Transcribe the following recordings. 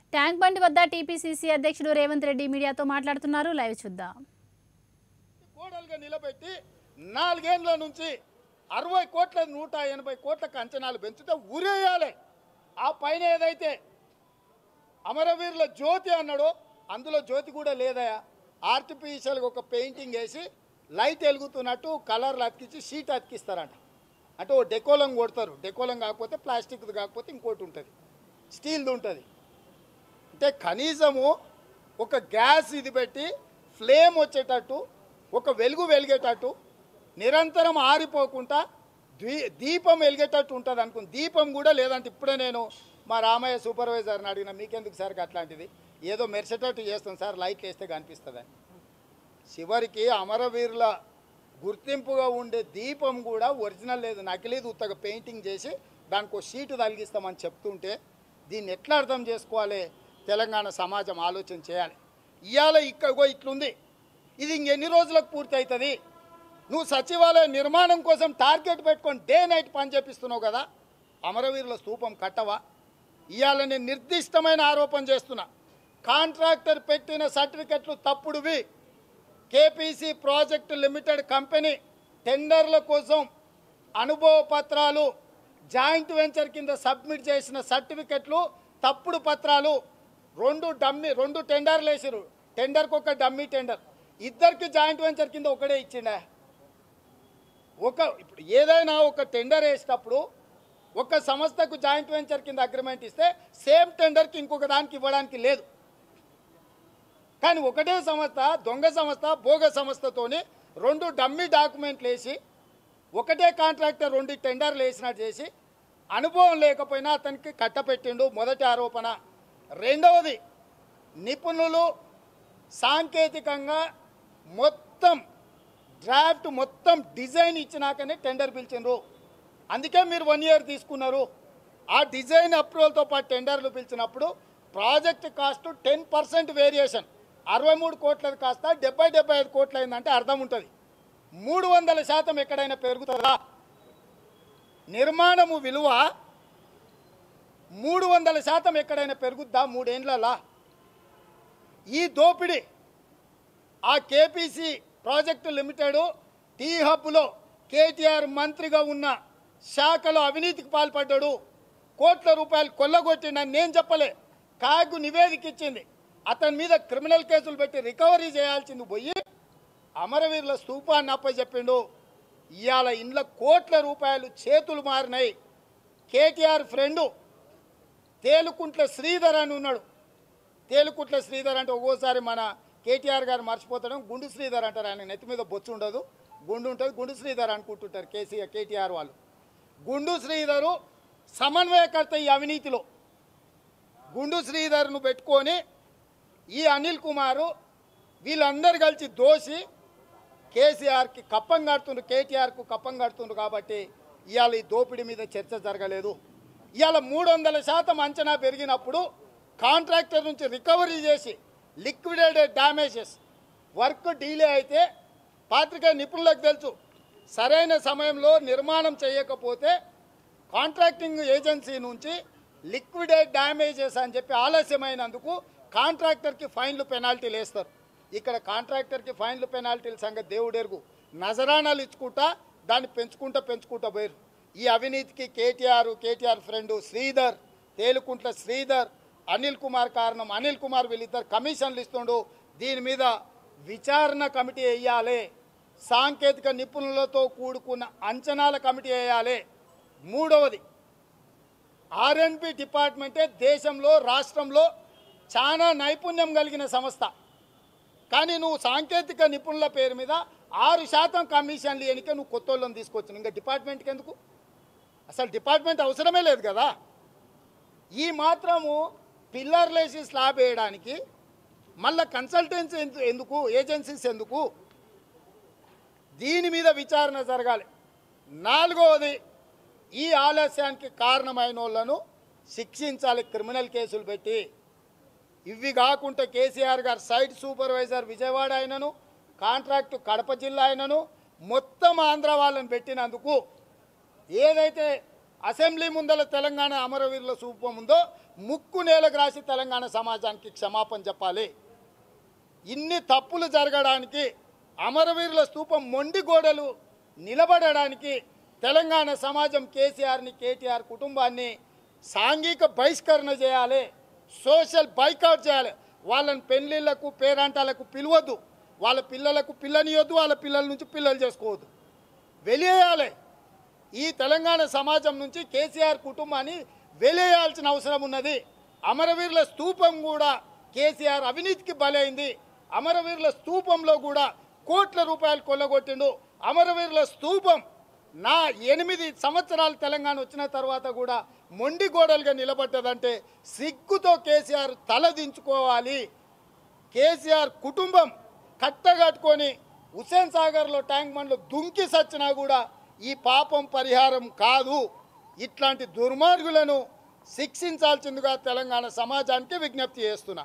tank బండి వద్ద TPCC అధ్యక్షుడు రేవంత్ రెడ్డి మీడియాతో మాట్లాడుతున్నారు లైవ్ చూద్దాం కోడలుగా నిలబెట్టి నాలుగేండ్ల నుంచి అరవై కోట్ల నూట ఎనభై కోట్లకు అంచనాలు పెంచితే ఉరేయాలి ఆ పైన ఏదైతే అమరవీరుల జ్యోతి అన్నాడో అందులో జ్యోతి కూడా లేదయా ఆర్టిఫిషియల్గా ఒక పెయింటింగ్ వేసి లైట్ వెలుగుతున్నట్టు కలర్లు అతికించి షీట్ అతికిస్తారంట అంటే ఓ డెకోలం కొడతారు డెకోలం కాకపోతే ప్లాస్టిక్ది కాకపోతే ఇంకోటి ఉంటుంది స్టీల్ది ఉంటుంది అంటే కనీసము ఒక గ్యాస్ ఇది పెట్టి ఫ్లేమ్ వచ్చేటట్టు ఒక వెలుగు వెలిగేటట్టు నిరంతరం ఆరిపోకుండా ద్వీ దీపం వెలిగేటట్టు ఉంటుంది అనుకుంది దీపం కూడా లేదంటే ఇప్పుడే నేను మా రామయ్య సూపర్వైజర్ని అడిగిన మీకెందుకు సార్ అట్లాంటిది ఏదో మెరిసేటట్టు చేస్తాం సార్ లైట్లు వేస్తే కనిపిస్తుందని చివరికి అమరవీరుల గుర్తింపుగా ఉండే దీపం కూడా ఒరిజినల్ లేదు నకిలీది ఉత్తగా పెయింటింగ్ చేసి దానికి ఒక షీటు తలిగిస్తామని చెప్తుంటే దీన్ని ఎట్లా అర్థం చేసుకోవాలి తెలంగాణ సమాజం ఆలోచన చేయాలి ఇవాళ ఇక్కగో ఇట్లుంది ఇది ఇంకెన్ని రోజులకు పూర్తి అవుతుంది నువ్వు సచివాలయ నిర్మాణం కోసం టార్గెట్ పెట్టుకొని డే నైట్ పని చేపిస్తున్నావు కదా అమరవీరుల స్తూపం కట్టవా ఇవాళ నేను నిర్దిష్టమైన ఆరోపణ చేస్తున్నా కాంట్రాక్టర్ పెట్టిన సర్టిఫికెట్లు తప్పుడువి కేపీసీ ప్రాజెక్టు లిమిటెడ్ కంపెనీ టెండర్ల కోసం అనుభవ పత్రాలు జాయింట్ వెంచర్ కింద సబ్మిట్ చేసిన సర్టిఫికెట్లు తప్పుడు పత్రాలు రెండు డమ్మీ రెండు టెండర్లు వేసారు టెండర్కి ఒక డమ్మీ టెండర్ ఇద్దరికి జాయింట్ వెంచర్ కింద ఒకడే ఇచ్చిండే ఒక ఇప్పుడు ఏదైనా ఒక టెండర్ వేసేటప్పుడు ఒక సంస్థకు జాయింట్ వెంచర్ కింద అగ్రిమెంట్ ఇస్తే సేమ్ టెండర్కి ఇంకొక దానికి ఇవ్వడానికి లేదు కానీ ఒకటే సంస్థ దొంగ సంస్థ భోగ సంస్థతోని రెండు డమ్మీ డాక్యుమెంట్లు వేసి ఒకటే కాంట్రాక్టర్ రెండు టెండర్లు వేసినట్టు చేసి అనుభవం లేకపోయినా అతనికి కట్టపెట్టిండు మొదటి ఆరోపణ రెండవది నిపుణులు సాంకేతికంగా మొత్తం డ్రాఫ్ట్ మొత్తం డిజైన్ ఇచ్చినాకనే టెండర్ పిలిచిండ్రు అందుకే మీరు వన్ ఇయర్ తీసుకున్నారు ఆ డిజైన్ అప్రూవల్తో పాటు టెండర్లు పిలిచినప్పుడు project cost ten percent variation అరవై మూడు కోట్లది కాస్త డెబ్బై డెబ్బై ఐదు కోట్లు అయిందంటే అర్థం ఉంటుంది మూడు వందల శాతం ఎక్కడైనా పెరుగుతుందా నిర్మాణము విలువ మూడు వందల శాతం ఎక్కడైనా పెరుగుద్దా మూడేండ్లలా ఈ దోపిడీ ఆ కేపీసీ ప్రాజెక్టు లిమిటెడ్ టీ హబ్లో కేటీఆర్ మంత్రిగా ఉన్న శాఖలో అవినీతికి పాల్పడ్డాడు కోట్ల రూపాయలు కొల్లగొట్టిండని నేను చెప్పలే కాగు నివేదిక ఇచ్చింది అతని మీద క్రిమినల్ కేసులు పెట్టి రికవరీ చేయాల్సింది పోయి అమరవీరుల స్తూపాన్ని అప్పచెప్పిండు ఇవాళ ఇండ్ల కోట్ల రూపాయలు చేతులు మారినాయి కేటీఆర్ ఫ్రెండు తేలుకుంట్ల శ్రీధర్ అని ఉన్నాడు తేలుకుట్ల శ్రీధర్ అంటే ఒక్కోసారి మన కేటీఆర్ గారు మర్చిపోతాడు గుండు శ్రీధర్ అంటారు ఆయన నెత్తి మీద బొచ్చు ఉండదు గుండు ఉంటుంది గుండు శ్రీధర్ అనుకుంటుంటారు కేసీఆర్ కేటీఆర్ వాళ్ళు గుండు శ్రీధరు సమన్వయకర్త ఈ అవినీతిలో గుండు శ్రీధర్ను పెట్టుకొని ఈ అనిల్ కుమారు వీళ్ళందరూ కలిసి దోసి కేసీఆర్కి కప్పం కడుతుండ్రు కేటీఆర్కు కప్పం కడుతుండ్రు కాబట్టి ఇవాళ ఈ దోపిడీ మీద చర్చ జరగలేదు ఇవాళ మూడు వందల శాతం అంచనా పెరిగినప్పుడు కాంట్రాక్టర్ నుంచి రికవరీ చేసి లిక్విడేటెడ్ డ్యామేజెస్ వర్క్ డీలే అయితే పాత్రికేయ నిపుణులకు తెలుసు సరైన సమయంలో నిర్మాణం చేయకపోతే కాంట్రాక్టింగ్ ఏజెన్సీ నుంచి లిక్విడేట్ డ్యామేజెస్ అని చెప్పి ఆలస్యమైనందుకు కాంట్రాక్టర్కి ఫైన్లు పెనాల్టీలు వేస్తారు ఇక్కడ కాంట్రాక్టర్కి ఫైన్లు పెనాల్టీల సంగతి దేవుడెరుగు నజరానాలు ఇచ్చుకుంటా దాన్ని పెంచుకుంటా పెంచుకుంటా పోయారు ఈ అవినీతికి KTR KTR friend Sridhar Telukuntla Sridhar Anil Kumar కారణం అనిల్ కుమార్ వీళ్ళిద్దరు కమిషన్లు ఇస్తుండు దీని మీద విచారణ కమిటీ వేయాలి సాంకేతిక నిపుణులతో కూడుకున్న అంచనాల కమిటీ వేయాలి మూడవది ఆర్ఎన్బి డిపార్ట్మెంటే దేశంలో రాష్ట్రంలో చాలా నైపుణ్యం కలిగిన సంస్థ కానీ నువ్వు సాంకేతిక నిపుణుల పేరు మీద ఆరు శాతం కమిషన్లు ఎన్నిక నువ్వు కొత్త వాళ్ళని తీసుకొచ్చు ఇంకా డిపార్ట్మెంట్కి ఎందుకు అసలు డిపార్ట్మెంట్ అవసరమే లేదు కదా ఈ మాత్రము పిల్లర్లు వేసి స్లాబ్ వేయడానికి మళ్ళీ కన్సల్టెన్సీ ఎందు- ఎందుకు ఏజెన్సీస్ ఎందుకు దీని మీద విచారణ జరగాలి నాలుగవది ఈ ఆలస్యానికి కారణమైన వాళ్ళను శిక్షించాలి క్రిమినల్ కేసులు పెట్టి ఇవి కాకుండా కేసీఆర్ గారు సైట్ సూపర్వైజర్ విజయవాడ అయినను కాంట్రాక్టు కడప జిల్లా అయినను మొత్తం ఆంధ్ర వాళ్ళని పెట్టినందుకు ఏదైతే అసెంబ్లీ ముందల తెలంగాణ అమరవీరుల సూపం ఉందో ముక్కు నేలకు రాసి తెలంగాణ సమాజానికి క్షమాపణ చెప్పాలి ఇన్ని తప్పులు జరగడానికి అమరవీరుల స్తూపం మొండి గోడలు నిలబడడానికి తెలంగాణ సమాజం కేసీఆర్ని కేటీఆర్ కుటుంబాన్ని సాంఘిక బహిష్కరణ చేయాలి సోషల్ బైకాట్ చేయాలి వాళ్ళని పెళ్ళిళ్ళకు పేరంటాలకు పిలవద్దు వాళ్ళ పిల్లలకు పిల్లనియొద్దు వాళ్ళ పిల్లల నుంచి పిల్లలు చేసుకోవద్దు వెలివేయాలి ఈ తెలంగాణ సమాజం నుంచి కేసీఆర్ కుటుంబాన్ని వెలివేయాల్సిన అవసరం ఉన్నది అమరవీరుల స్తూపం కూడా కేసీఆర్ అవినీతికి బలైంది అమరవీరుల స్తూపంలో కూడా కోట్ల రూపాయలు కొల్లగొట్టిండు అమరవీరుల స్తూపం నా ఎనిమిది సంవత్సరాలు తెలంగాణ వచ్చిన తర్వాత కూడా మొండి గోడలుగా నిలబడ్డదంటే సిగ్గుతో కేసీఆర్ తలదించుకోవాలి కేసీఆర్ కుటుంబం కట్టగట్టుకొని హుస్సేన్ సాగర్లో ట్యాంక్ బండ్లు దుంకి సచ్చినా కూడా ఈ పాపం పరిహారం కాదు ఇట్లాంటి దుర్మార్గులను శిక్షించాల్సిందిగా తెలంగాణ సమాజానికి విజ్ఞప్తి చేస్తున్నా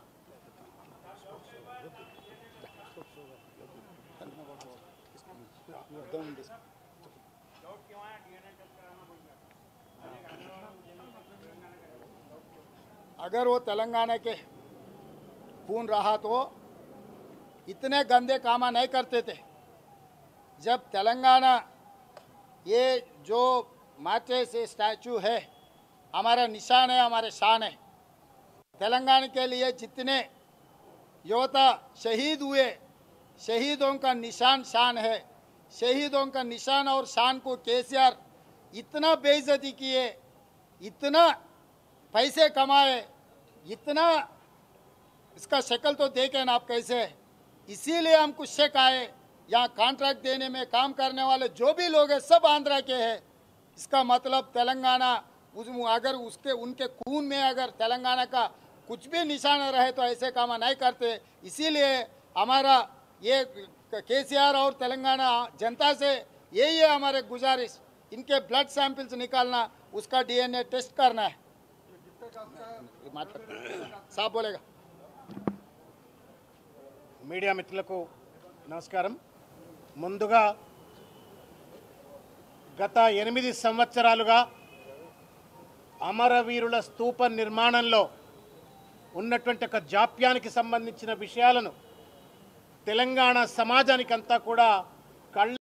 अगर वो तेलंगाना के खून रहा तो इतने गंदे कामा नहीं करते थे जब तेलंगाना ये जो माचे से स्टैचू है हमारा निशान है हमारे शान है तेलंगाना के लिए जितने योद्धा शहीद हुए शहीदों का निशान शान है शहीदों का निशान और शान को केसीआर इतना बेइज्जती किए इतना पैसे कमाए इतना इसका शक्ल तो देखें ना आप कैसे है इसीलिए हम कुछ शक आए यहाँ कॉन्ट्रैक्ट देने में काम करने वाले जो भी लोग हैं सब आंध्रा के हैं इसका मतलब तेलंगाना उस अगर उसके उनके खून में अगर तेलंगाना का कुछ भी निशान रहे तो ऐसे काम नहीं करते इसीलिए हमारा ये केसीआर और तेलंगाना जनता से यही है हमारे गुजारिश इनके ब्लड सैंपल्स निकालना उसका डीएनए टेस्ट करना है साहब बोलेगा మీడియా మిత్రులకు నమస్కారం ముందుగా గత ఎనిమిది సంవత్సరాలుగా అమరవీరుల స్తూప నిర్మాణంలో ఉన్నటువంటి ఒక జాప్యానికి సంబంధించిన విషయాలను తెలంగాణ సమాజానికంతా కూడా కళ్ళ